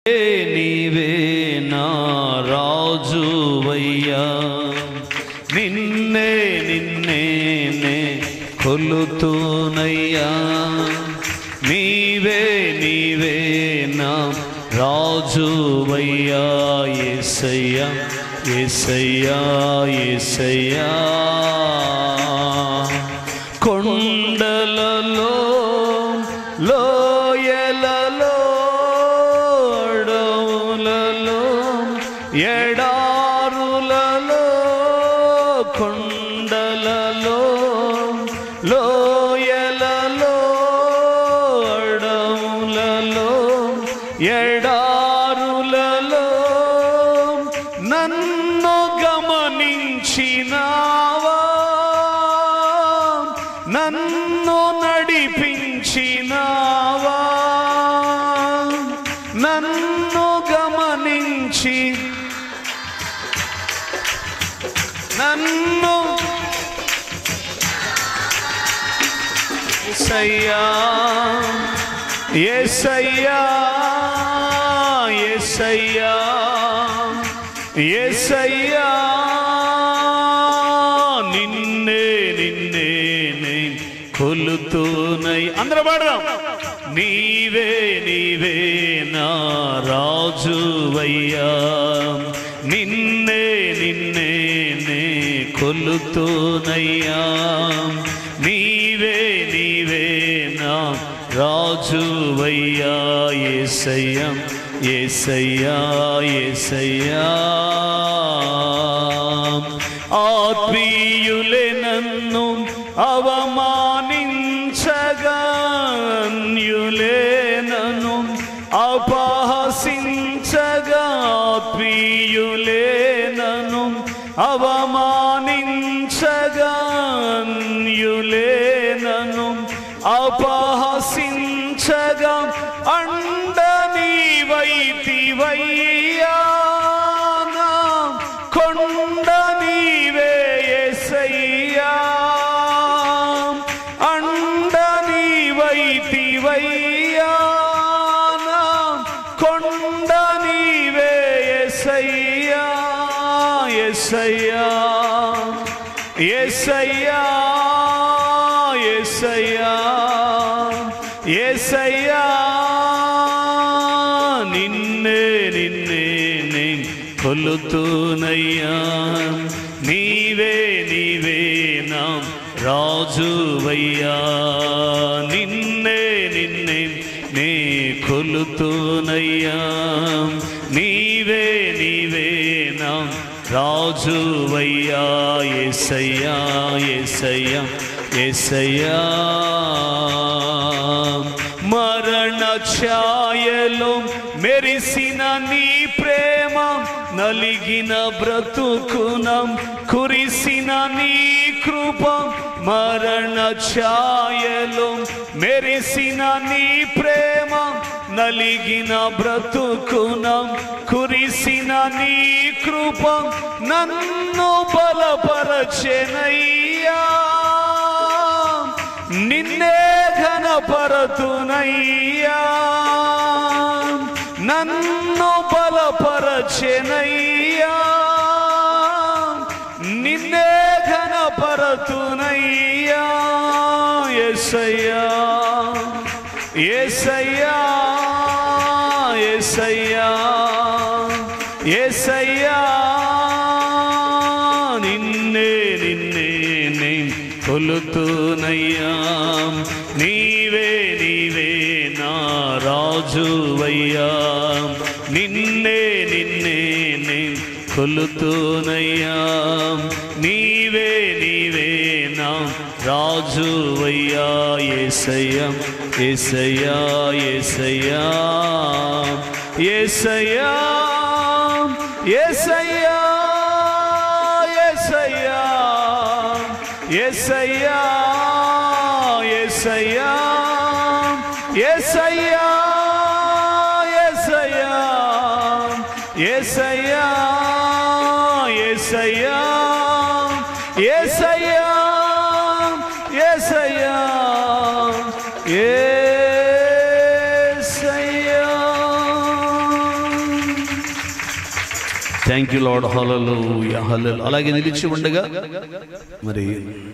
నీవే నా రాజువయ్యా నిన్నే నిన్నే నే కొలుతూనయ్యా నీవే నీవే నా రాజువయ్యా ఏసయ్యా ఏసయ్యా ఏసయ్యా కొండలలో లోయలలో అడవులలో ఎడారులలో కొండలలో లోయలలో అడవులలో ఎడారులలో నన్ను గమనించినావా నన్ను నడిపించినావా నన్ను గమనించి నన్ను ఎసయ్యా ఎసయ్యా ఎసయ్యా ఎసయ్యా నిన్నే నిన్నే నే కొలుతూనై అందరూ పాడదాం నీవే నీవే నా రాజువయ్యా నిన్నే నిన్నే నే కొలుతూనయ్యా నీవే నీవే నా రాజువయ్యా ఏసయ్యా ఏసయ్యా ఏసయ్యా ఆత్మీయులే నన్ను అవమానించగా అన్యులే నన్ను అపహసించగా ఆత్మీయులే నన్ను అవమానించగా అన్యులే నన్ను అపహసించగా అండని వైతివయ్యా నా కొండ నీవే యేసయ్యా అండ నీవైతివయ్యా నా కొండ నీవే యేసయ్యా యేసయ్యా యేసయ్యా యేసయ్యా యేసయ్యా నిన్నే నిన్నే నే కొలుతూనయ్యా నీవే నీవే నా రాజువయ్యా నిన్నే నిన్నే నే కొలుతూనయ్యా నీవే నీవే నా రాజువయ్యా ఎసయ్యా ఎసయ్యా ఎసయ్యా మరణ ఛాయలో మెరిసిన నీ ప్రేమ నలిగిన బ్రతుకునం కురిసిన నీ కృప మరణ ఛాయలో మెరిసిన నీ ప్రేమ నలిగిన బ్రతుకునం కురిసిన నీ కృప నన్ను బలపరచెనయ్యా నిన్నే ఘనపరతునయ్యా నన్ను బలపరచెనయ్యా నిన్నే ఘనపరతునయ్యా ఎసయ్యా ఎసయ్యా ఎసయ్యా ఎసయ్యా నిన్నే నిన్నే నే కొలుతునయ్యా నీవే నీవే నా రాజువయ్యా నిన్నే నిన్నే నే కొలుతునయ్యా నీవే నీవే నా రాజువయ్యా ఏసయ్యా ఏసయ్యా ఏసయ్యా ఏసయ్యా ఏసయ్యా ఏసయ్యా ఏసయ్యా ఏసయ్యా ఏసయ్యా ఏసయ్యా ఏసయ్యా ఏసయ్యా ఏసయ్యా ఏసయ్యా థ్యాంక్ యూ లాడ్ హలలు హలలు అలాగే నిలిచి ఉండగా మరి